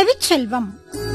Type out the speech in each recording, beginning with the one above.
செவிச்செல்வம்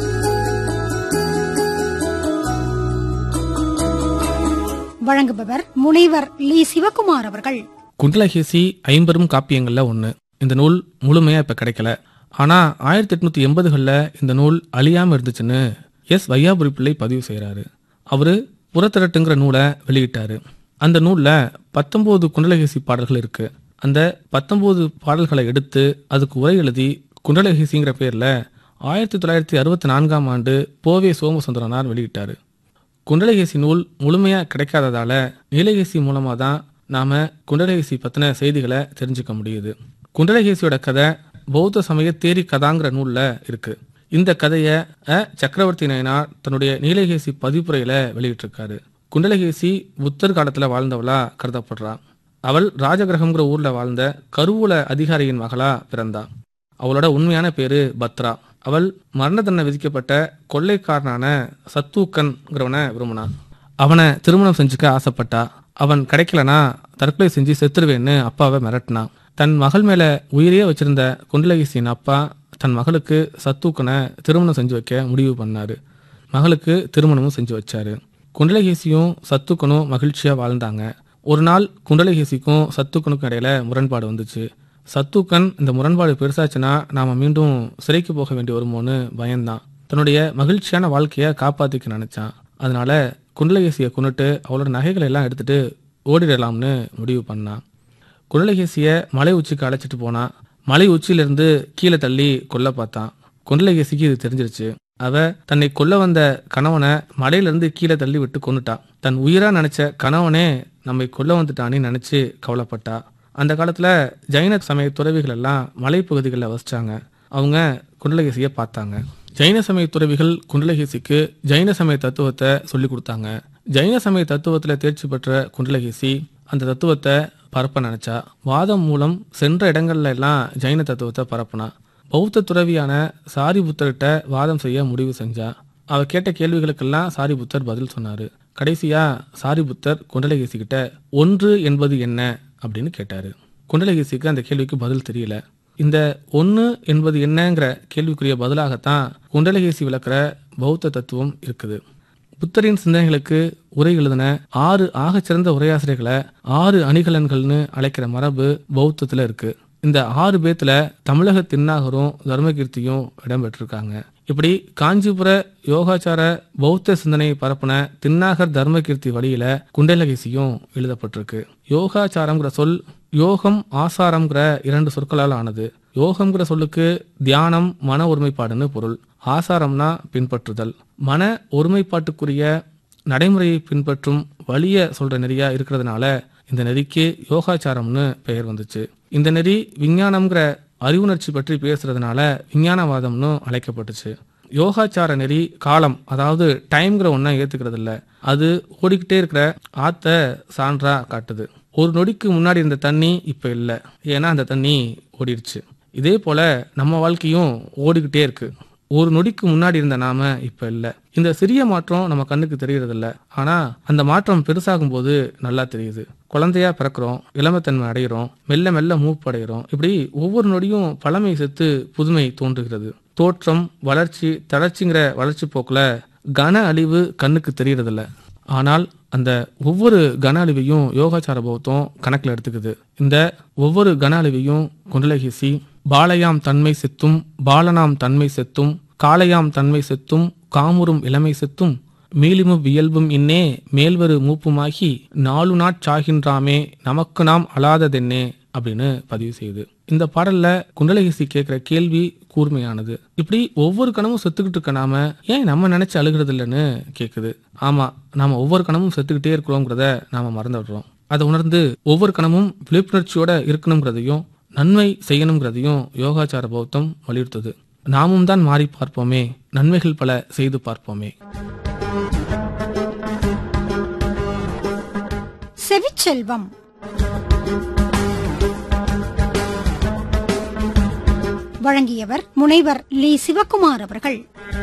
வழங்குபவர் முனைவர் லீ சிவகுமார் அவர்கள் குண்டலகேசி ஐம்பெரும் காப்பியங்கள்ல ஒன்று இந்த நூல் முழுமையா இப்ப கிடைக்கல ஆனா ஆயிரத்தி எட்நூத்தி எண்பதுகளில் இந்த நூல் அழியாம இருந்துச்சுன்னு எஸ் வையாபுரி பிள்ளை பதிவு செய்றாரு அவரு புறத்திரட்டுங்கிற நூலை வெளியிட்டாரு அந்த நூல்ல பத்தொன்பது குண்டலகேசி பாடல்கள் இருக்கு அந்த பத்தொன்பது பாடல்களை எடுத்து அதுக்கு உரை எழுதி குண்டலகேசிங்கிற பேர்ல ஆயிரத்தி தொள்ளாயிரத்தி அறுபத்தி நான்காம் ஆண்டு போவே சோமசுந்தரனார் வெளியிட்டாரு குண்டலகேசி நூல் முழுமையா கிடைக்காததால நீலகேசி மூலமா தான் நாம குண்டலகேசி பத்தின செய்திகளை தெரிஞ்சுக்க முடியுது குண்டலகேசியோட கதை பௌத்த சமய தேரி கதாங்கிற நூல்ல இருக்கு இந்த கதையை அ சக்கரவர்த்தி நயனார் தன்னுடைய நீலகேசி பதிப்புரையில வெளியிட்டிருக்காரு குண்டலகேசி புத்தர் காலத்துல வாழ்ந்தவளா கருதப்படுறா அவள் ராஜகிரகம்ங்கிற ஊர்ல வாழ்ந்த கருவூல அதிகாரியின் மகளா பிறந்தா அவளோட உண்மையான பேரு பத்ரா அவள் மரண தண்டனை விதிக்கப்பட்ட கொள்ளைக்காரனான சத்தூக்கன்கிறவனை விரும்பினான் அவனை திருமணம் செஞ்சுக்க ஆசைப்பட்டா அவன் கிடைக்கலனா தற்கொலை செஞ்சு செத்துருவேன்னு அப்பாவை மிரட்டினான் தன் மகள் மேல உயிரையே வச்சிருந்த குண்டலகேசியின் அப்பா தன் மகளுக்கு சத்தூக்கனை திருமணம் செஞ்சு வைக்க முடிவு பண்ணாரு மகளுக்கு திருமணமும் செஞ்சு வச்சாரு குண்டலகேசியும் சத்துக்கனும் மகிழ்ச்சியா வாழ்ந்தாங்க ஒரு நாள் குண்டலகேசிக்கும் சத்துக்கனுக்கும் இடையில முரண்பாடு வந்துச்சு சத்துக்கன் இந்த முரண்பாடு பெருசாச்சுன்னா நாம மீண்டும் சிறைக்கு போக வேண்டி வருமோன்னு பயந்தான் தன்னுடைய மகிழ்ச்சியான வாழ்க்கையை காப்பாத்திக்க நினைச்சான் அதனால குண்டலகேசியை கொண்டுட்டு அவளோட நகைகளை எல்லாம் எடுத்துட்டு ஓடிடலாம்னு முடிவு பண்ணான் குண்டலகேசிய மலை உச்சிக்கு அழைச்சிட்டு போனான் மலை உச்சியிலிருந்து கீழே தள்ளி கொல்ல பார்த்தான் குண்டலகேசிக்கு இது தெரிஞ்சிருச்சு அவ தன்னை கொல்ல வந்த கணவனை மலையிலிருந்து கீழே தள்ளி விட்டு கொன்னுட்டான் தன் உயிரா நினைச்ச கணவனே நம்மை கொல்ல வந்துட்டான்னு நினைச்சு கவலைப்பட்டா அந்த காலத்துல ஜைன சமய துறவிகள் எல்லாம் மலைப்பகுதிகளில் வசிச்சாங்க அவங்க குண்டலகேசிய பார்த்தாங்க ஜைன சமய துறவிகள் குண்டலகேசிக்கு ஜைன சமய தத்துவத்தை சொல்லி கொடுத்தாங்க ஜைன சமய தத்துவத்துல தேர்ச்சி பெற்ற குண்டலகேசி அந்த தத்துவத்தை பரப்ப நினைச்சா வாதம் மூலம் சென்ற இடங்கள்ல எல்லாம் ஜைன தத்துவத்தை பரப்புனா பௌத்த துறவியான சாரிபுத்தர்கிட்ட வாதம் செய்ய முடிவு செஞ்சா அவ கேட்ட கேள்விகளுக்கெல்லாம் சாரிபுத்தர் பதில் சொன்னாரு கடைசியா சாரிபுத்தர் குண்டலகேசி கிட்ட ஒன்று என்பது என்ன அப்படின்னு கேட்டாரு குண்டலகேசிக்கு அந்த கேள்விக்கு பதில் தெரியல இந்த ஒன்று என்பது என்னங்கிற கேள்விக்குரிய பதிலாகத்தான் குண்டலகேசி விளக்குற பௌத்த தத்துவம் இருக்குது புத்தரின் சிந்தனைகளுக்கு உரை எழுதின ஆறு ஆகச்சிறந்த உரையாசிரியர்களை ஆறு அணிகலன்கள்னு அழைக்கிற மரபு பௌத்தத்துல இருக்கு இந்த ஆறு பேத்துல தமிழக தின்னாகரும் தர்மகீர்த்தியும் இடம்பெற்றிருக்காங்க இப்படி காஞ்சிபுர யோகாச்சார பௌத்த சிந்தனையை பரப்புன தின்னாகர் தர்மகீர்த்தி வழியில குண்டலகேசியும் எழுதப்பட்டிருக்கு யோகாச்சாரம்ங்கிற சொல் யோகம் ஆசாரம்ங்கிற இரண்டு சொற்களால் ஆனது யோகம்ங்கிற சொல்லுக்கு தியானம் மன ஒருமைப்பாடுன்னு பொருள் ஆசாரம்னா பின்பற்றுதல் மன ஒருமைப்பாட்டுக்குரிய நடைமுறையை பின்பற்றும் வழிய சொல்ற நெறியா இருக்கிறதுனால இந்த நெறிக்கு யோகாச்சாரம்னு பெயர் வந்துச்சு இந்த நெறி விஞ்ஞானம்ங்கிற அறிவுணர்ச்சி பற்றி பேசுறதுனால விஞ்ஞானவாதம்னு அழைக்கப்பட்டுச்சு யோகாச்சார நெறி காலம் அதாவது டைம்ங்கிற ஒன்றை ஏத்துக்கிறது இல்ல அது ஓடிக்கிட்டே இருக்கிற ஆத்த சான்றா காட்டுது ஒரு நொடிக்கு முன்னாடி இருந்த தண்ணி இப்ப இல்ல ஏன்னா அந்த தண்ணி ஓடிடுச்சு இதே போல நம்ம வாழ்க்கையும் ஓடிக்கிட்டே இருக்கு ஒரு நொடிக்கு முன்னாடி இருந்த நாம இப்ப இல்ல இந்த சிறிய மாற்றம் நம்ம கண்ணுக்கு தெரியறது இல்ல ஆனா அந்த மாற்றம் பெருசாகும் போது நல்லா தெரியுது குழந்தையா பிறக்கிறோம் இளமைத்தன்மை அடைகிறோம் மெல்ல மெல்ல மூப்படைகிறோம் இப்படி ஒவ்வொரு நொடியும் பழமை செத்து புதுமை தோன்றுகிறது தோற்றம் வளர்ச்சி தளர்ச்சிங்கிற வளர்ச்சி போக்குல கன அழிவு கண்ணுக்கு தெரியறதில்ல ஆனால் அந்த ஒவ்வொரு கன அழிவையும் யோகாச்சார பௌத்தம் கணக்கில் எடுத்துக்குது இந்த ஒவ்வொரு கன அழிவையும் குண்டலகேசி பாலையாம் தன்மை செத்தும் பாலனாம் தன்மை செத்தும் காளையாம் தன்மை செத்தும் காமுறும் இளமை செத்தும் மீளிமும் வியல்பும் இன்னே மேல்வரு மூப்புமாகி நாலு நாட்சாகின்றாமே நமக்கு நாம் அழாததென்னே அப்படின்னு பதிவு செய்யுது இந்த பாடல்ல குண்டலகேசி கேட்கிற கேள்வி கூர்மையானது இப்படி ஒவ்வொரு கணமும் செத்துக்கிட்டு இருக்க நாம ஏன் நம்ம நினைச்சு அழுகிறது இல்லைன்னு கேக்குது ஆமா நாம ஒவ்வொரு கணமும் செத்துக்கிட்டே இருக்கிறோங்கிறத நாம மறந்துடுறோம் அதை உணர்ந்து ஒவ்வொரு கணமும் விழிப்புணர்ச்சியோட இருக்கணுங்கிறதையும் நன்மை செய்யணுங்கிறதையும் யோகாச்சார பௌத்தம் வலியுறுத்துது நாமும் தான் மாறி பார்ப்போமே நன்மைகள் பல செய்து பார்ப்போமே செவிச்செல்வம் வழங்கியவர் முனைவர் லீ சிவகுமார் அவர்கள்